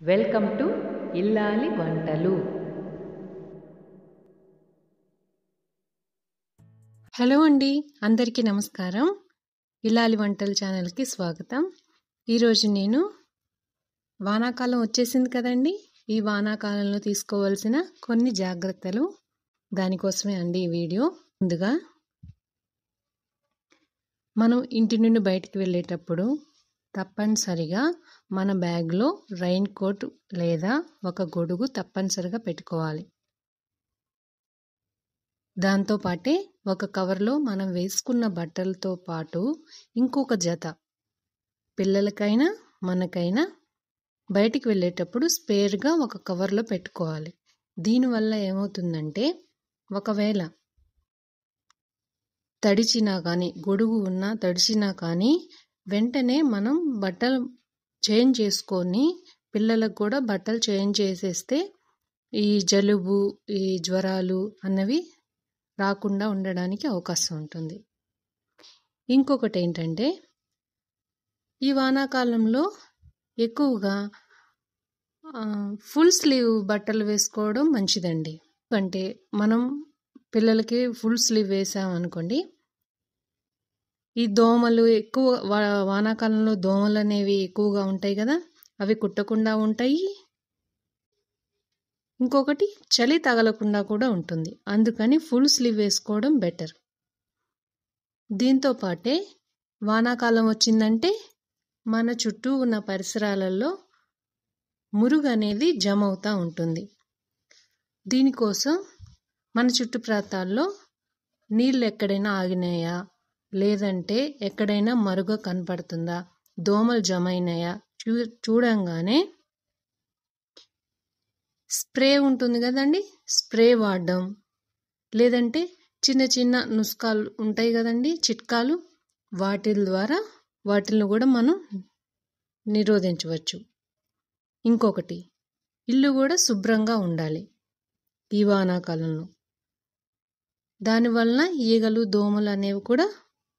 welcome to ఇల్లాలి వంటలు hello అండి అందరికీ నమస్కారం ఇలాలి వంటల ఛానల్కి స్వాగతం ఈరోజు నేను వానాకాలం వచ్చేసింది కదండి ఈ వానాకాలంలో తీసుకోవాల్సిన కొన్ని జాగ్రత్తలు దానికోసమే అండి ఈ వీడియో ముందుగా మనం ఇంటి నుండి బయటికి వెళ్ళేటప్పుడు తప్పనిసరిగా మన బ్యాగ్లో రైన్ కోట్ లేదా ఒక గొడుగు తప్పనిసరిగా పెట్టుకోవాలి దాంతోపాటే ఒక కవర్లో మనం వేసుకున్న బట్టలతో పాటు ఇంకొక జత పిల్లలకైనా మనకైనా బయటికి వెళ్ళేటప్పుడు స్పేర్గా ఒక కవర్లో పెట్టుకోవాలి దీనివల్ల ఏమవుతుందంటే ఒకవేళ తడిచినా కానీ గొడుగు ఉన్నా తడిచినా కానీ వెంటనే మనం బట్టలు చేంజ్ చేసుకొని పిల్లలకు కూడా బట్టలు చేంజ్ చేసేస్తే ఈ జలుబు ఈ జ్వరాలు అన్నవి రాకుండా ఉండడానికి అవకాశం ఉంటుంది ఇంకొకటి ఏంటంటే ఈ వానాకాలంలో ఎక్కువగా ఫుల్ స్లీవ్ బట్టలు వేసుకోవడం మంచిదండి అంటే మనం పిల్లలకి ఫుల్ స్లీవ్ వేసామనుకోండి ఈ దోమలు ఎక్కువ వానాకాలంలో దోమలు అనేవి ఎక్కువగా ఉంటాయి కదా అవి కుట్టకుండా ఉంటాయి ఇంకొకటి చలి తగలకుండా కూడా ఉంటుంది అందుకని ఫుల్ స్లీవ్ వేసుకోవడం బెటర్ దీంతో పాటే వానాకాలం వచ్చిందంటే మన చుట్టూ ఉన్న పరిసరాలలో మురుగు అనేది జమ అవుతూ ఉంటుంది దీనికోసం మన చుట్టు ప్రాంతాల్లో నీళ్ళు ఎక్కడైనా ఆగినాయా లేదంటే ఎక్కడైనా మరుగ కనపడుతుందా దోమలు జమ అయినాయా చూ చూడంగానే స్ప్రే ఉంటుంది కదండి స్ప్రే వాడడం లేదంటే చిన్న చిన్న నుస్కాలు ఉంటాయి కదండి చిట్కాలు వాటి ద్వారా వాటిని కూడా మనం నిరోధించవచ్చు ఇంకొకటి ఇల్లు కూడా శుభ్రంగా ఉండాలి ఈ వానాకాలంలో దానివలన ఈగలు దోమలు అనేవి కూడా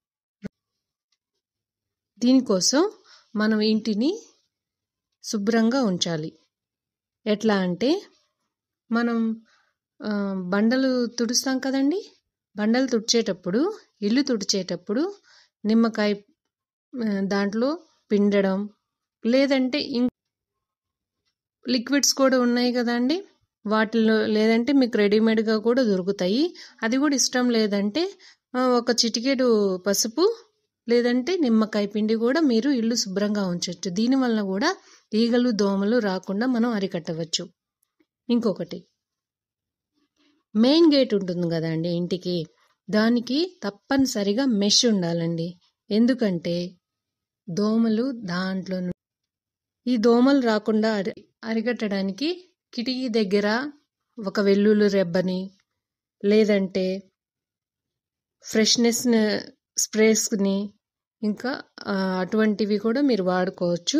దీనికోసం మనం ఇంటిని శుభ్రంగా ఉంచాలి ఎట్లా అంటే మనం బండలు తుడుస్తాం కదండి బండలు తుడిచేటప్పుడు ఇల్లు తుడిచేటప్పుడు నిమ్మకాయ దాంట్లో పిండడం లేదంటే ఇం లిక్విడ్స్ కూడా ఉన్నాయి కదండి వాటిలో లేదంటే మీకు రెడీమేడ్గా కూడా దొరుకుతాయి అది కూడా ఇష్టం లేదంటే ఒక చిటికెడు పసుపు లేదంటే నిమ్మకాయ పిండి కూడా మీరు ఇల్లు శుభ్రంగా ఉంచవచ్చు దీనివల్ల కూడా ఈగలు దోమలు రాకుండా మనం అరికట్టవచ్చు ఇంకొకటి మెయిన్ గేట్ ఉంటుంది కదండి ఇంటికి దానికి తప్పనిసరిగా మెష్ ఉండాలండి ఎందుకంటే దోమలు దాంట్లో ఈ దోమలు రాకుండా అరి అరికట్టడానికి కిటికీ దగ్గర ఒక వెల్లుల్లి రెబ్బని లేదంటే ఫ్రెష్నెస్ స్ప్రేస్ని ఇంకా అటువంటివి కూడా మీరు వాడుకోవచ్చు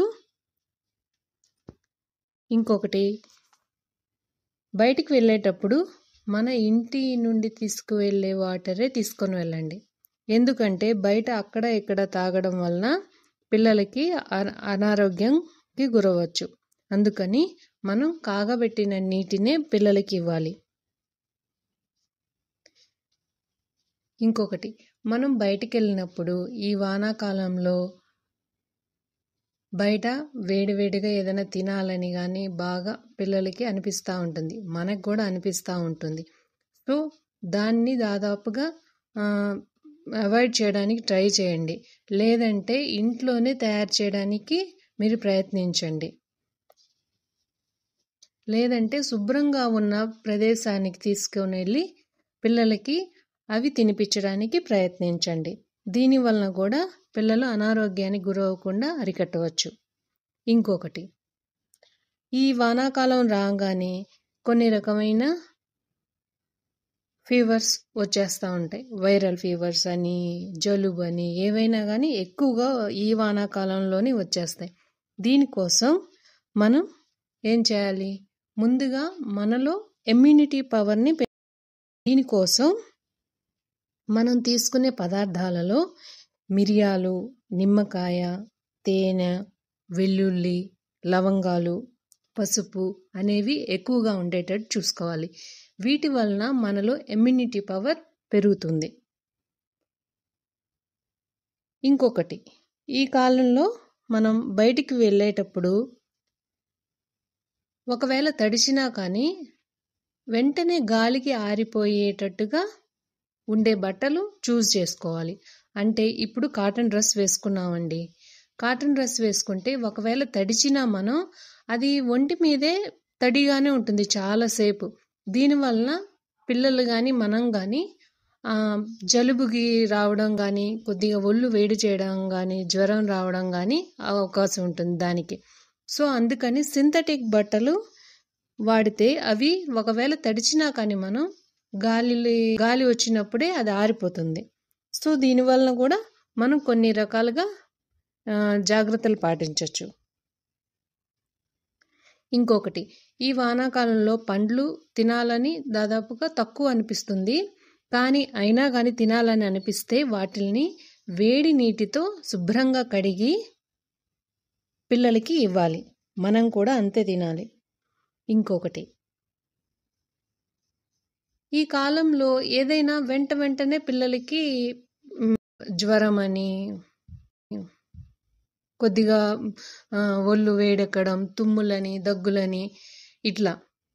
ఇంకొకటి బయటికి వెళ్ళేటప్పుడు మన ఇంటి నుండి తీసుకువెళ్ళే వాటరే తీసుకొని వెళ్ళండి ఎందుకంటే బయట అక్కడ ఇక్కడ తాగడం వలన పిల్లలకి అనారోగ్యంకి గురవచ్చు అందుకని మనం కాగబెట్టిన నీటినే పిల్లలకి ఇవ్వాలి ఇంకొకటి మనం బయటికి వెళ్ళినప్పుడు ఈ వానాకాలంలో బయట వేడివేడిగా ఏదైనా తినాలని కానీ బాగా పిల్లలకి అనిపిస్తూ ఉంటుంది మనకు కూడా అనిపిస్తూ ఉంటుంది సో దాన్ని దాదాపుగా అవాయిడ్ చేయడానికి ట్రై చేయండి లేదంటే ఇంట్లోనే తయారు చేయడానికి మీరు ప్రయత్నించండి లేదంటే శుభ్రంగా ఉన్న ప్రదేశానికి తీసుకొని వెళ్ళి పిల్లలకి అవి తినిపించడానికి ప్రయత్నించండి దీనివలన కూడా పిల్లలు అనారోగ్యానికి గురవకుండా అరికట్టవచ్చు ఇంకొకటి ఈ వానాకాలం రాగానే కొన్ని రకమైన ఫీవర్స్ వచ్చేస్తూ ఉంటాయి వైరల్ ఫీవర్స్ అని జలుబు అని ఏవైనా కానీ ఎక్కువగా ఈ వానాకాలంలోనే వచ్చేస్తాయి దీనికోసం మనం ఏం చేయాలి ముందుగా మనలో ఇమ్యూనిటీ పవర్ని దీనికోసం మనం తీసుకునే పదార్థాలలో మిరియాలు నిమ్మకాయ తేనె వెల్లుల్లి లవంగాలు పసుపు అనేవి ఎక్కువగా ఉండేటట్టు చూసుకోవాలి వీటి వలన మనలో ఇమ్యూనిటీ పవర్ పెరుగుతుంది ఇంకొకటి ఈ కాలంలో మనం బయటికి వెళ్ళేటప్పుడు ఒకవేళ తడిచినా కానీ వెంటనే గాలికి ఆరిపోయేటట్టుగా ఉండే బట్టలు చూస్ చేసుకోవాలి అంటే ఇప్పుడు కాటన్ డ్రెస్ వేసుకున్నామండి కాటన్ డ్రెస్ వేసుకుంటే ఒకవేళ తడిచినా మనం అది ఒంటి మీదే తడిగానే ఉంటుంది చాలాసేపు దీనివలన పిల్లలు కానీ మనం కానీ జలుబుకి రావడం కానీ కొద్దిగా ఒళ్ళు వేడి చేయడం కానీ జ్వరం రావడం కానీ అవకాశం ఉంటుంది దానికి సో అందుకని సింథటిక్ బట్టలు వాడితే అవి ఒకవేళ తడిచినా కానీ మనం గాలి గాలి వచ్చినప్పుడే అది ఆరిపోతుంది సో దీనివలన కూడా మనం కొన్ని రకాలుగా జాగ్రత్తలు పాటించవచ్చు ఇంకొకటి ఈ వానాకాలంలో పండ్లు తినాలని దాదాపుగా తక్కువ అనిపిస్తుంది కానీ అయినా కానీ తినాలని అనిపిస్తే వాటిని వేడి నీటితో శుభ్రంగా కడిగి పిల్లలకి ఇవ్వాలి మనం కూడా అంతే తినాలి ఇంకొకటి ఈ కాలంలో ఏదైనా వెంట వెంటనే పిల్లలకి జ్వరం అని కొద్దిగా ఒళ్ళు వేడెక్కడం తుమ్ములని దగ్గులని ఇట్లా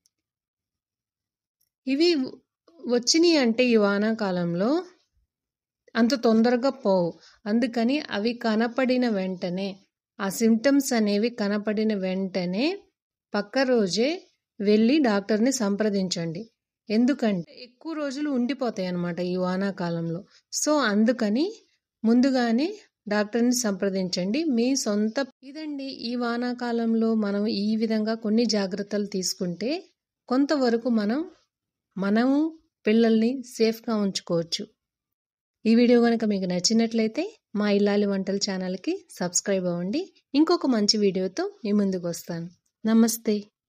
ఇవి వచ్చినాయి అంటే ఈ వానాకాలంలో అంత తొందరగా పోవు అందుకని అవి కనపడిన వెంటనే ఆ సిమ్టమ్స్ అనేవి కనపడిన వెంటనే పక్క రోజే వెళ్ళి డాక్టర్ని సంప్రదించండి ఎందుకంటే ఎక్కువ రోజులు ఉండిపోతాయి అన్నమాట ఈ వానాకాలంలో సో అందుకని ముందుగానే డాక్టర్ని సంప్రదించండి మీ సొంత ఇదండి ఈ వానాకాలంలో మనం ఈ విధంగా కొన్ని జాగ్రత్తలు తీసుకుంటే కొంతవరకు మనం మనము పిల్లల్ని సేఫ్గా ఉంచుకోవచ్చు ఈ వీడియో కనుక మీకు నచ్చినట్లయితే మా ఇల్లాలి వంటల ఛానల్కి సబ్స్క్రైబ్ అవ్వండి ఇంకొక మంచి వీడియోతో మీ ముందుకు వస్తాను నమస్తే